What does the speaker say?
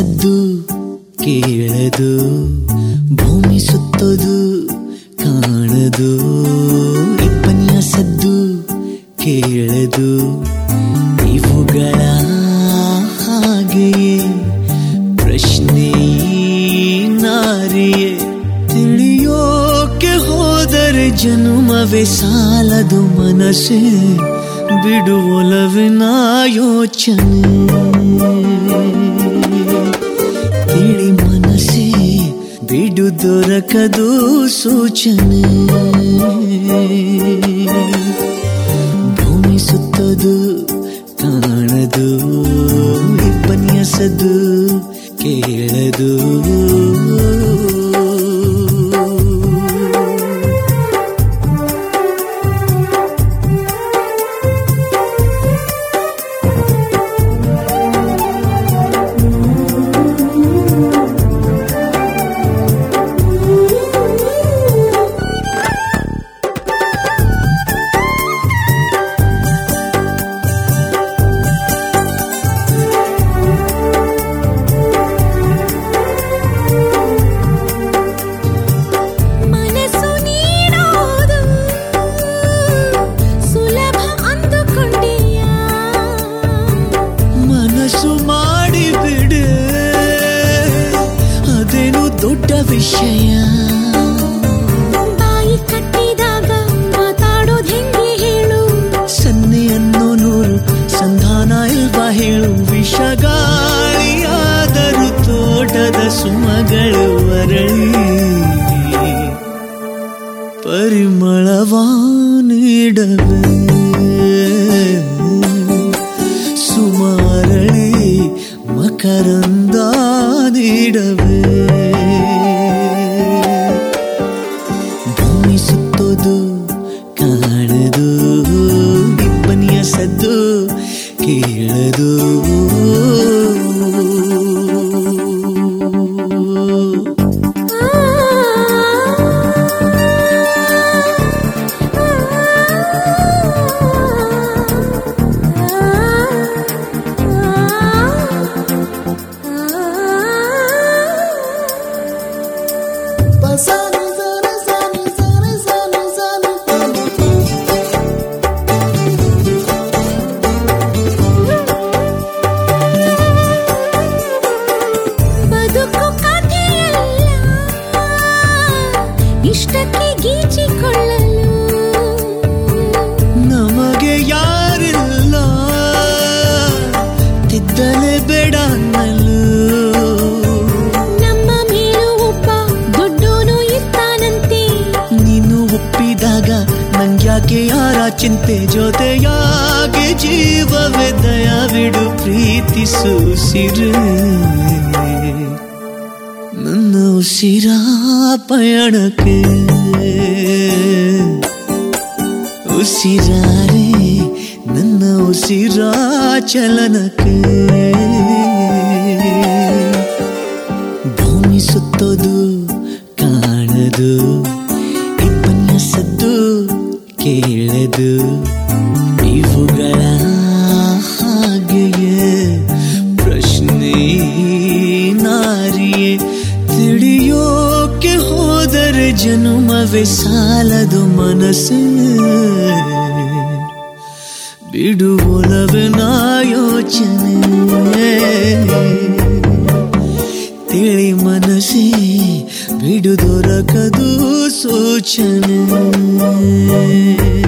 ಸದ್ದು ಕೇಳದು ಭೂಮಿ ಸುತ್ತೋದು ಕಾಣದು ಇಬ್ಬನಿಯ ಸದ್ದು ಕೇಳದು ಇವುಗಳ ಹಾಗೆಯೇ ಪ್ರಶ್ನೆ ಈ ನಾರಿಯೇ ತಿಳಿಯೋಕೆ ಹೋದರೆ ಜನುಮವೇ ಸಾಲದು ಮನಸ್ಸೇ ಬಿಡುವೊಲವಿನ ಯೋಚನೆ ತಿಳಿ ಮನಸ್ಸೇ ಬಿಡು ದೊರಕದು ಸೂಚನೆ ಭೂಮಿ ಸುತ್ತದು ಕಾಣದು ಇಬ್ಬನಿಯ ಸದ್ದು ಕೇಳದು ಮನಸ್ಸು ನೀಡೋದು ಸುಲಭ ಅಂದುಕೊಂಡೆಯ ಮನಸ್ಸು ಮಾಡಿ ಬಿಡು ಅದೇನು ದೊಡ್ಡ ವಿಷಯ ಬಾಯಿ ಕಟ್ಟಿದಾಗ ಮಾತಾಡೋದು ಹೆಂಗೆ ಹೇಳು ಸನ್ನೆ ಅನ್ನೋ ನೂರು ಸಂಧಾನ ಇಲ್ವಾ ಹೇಳು ವಿಷಗಾಳಿಯಾದರೂ ತೋಟದ ಸುಮಗಳು ಅರಳಿ ಪರಿಮಳವಾ ನೀಡವೆ ಸುಮಾರಳಿ ಮಕರಂದ ನೀಡವೆ ಭೂಮಿ ಸುತ್ತೋದು ಕಾಣದು ಇಬ್ಬನಿಯ ಸದ್ದು ಕೇಳದು ಬದುಕು ಕಥೆಯಲ್ಲ ಇಷ್ಟಕ್ಕೆ ಗೀಚಿಕೊಳ್ಳಲು ನಮಗೆ ಯಾರಿಲ್ಲ ತಿದ್ದಲೆ ಬೇಡ ಅನ್ನಲು ನಮ್ಮ ಮೇಲೂ ಒಬ್ಬ ದೊಡ್ಡೋನು ಇರ್ತಾನಂತೆ ನೀನು ಒಪ್ಪಿದಾಗ ನಂಗ್ಯಾಕೆ ಯಾರ ಚಿಂತೆ ಜೊತೆಯಾಗಿ ಜೀವವೇ ದಯವಿಡು ಪ್ರೀತಿಸು ಸಿರು ನನ್ನ ಉಸಿರ ಪಯಣಕ್ಕೆ ಉಸಿರಾರೆ ನನ್ನ ಉಸಿರ ಚಲನಕ್ಕೆ ಭೂಮಿ ಸುತ್ತೋದು ಕಾಣದು ಇಬ್ಬನಿಯ ಸದ್ದು ಕೇಳದು ಇವುಗಳ ಹಾಗೆಯೇ ಪ್ರಶ್ನೆ ನಾರಿಯೇ ತಿಳಿಯೋಕೆ ಹೋದರೆ ಜನುಮವೇ ಸಾಲದು ಮನಸ್ಸೇ ಬಿಡುವೊಲವಿನ ಯೋಚನೆ ತಿಳಿ ಮನಸ್ಸೇ ಬಿಡು ದೊರಕದು ಸೂಚನೆ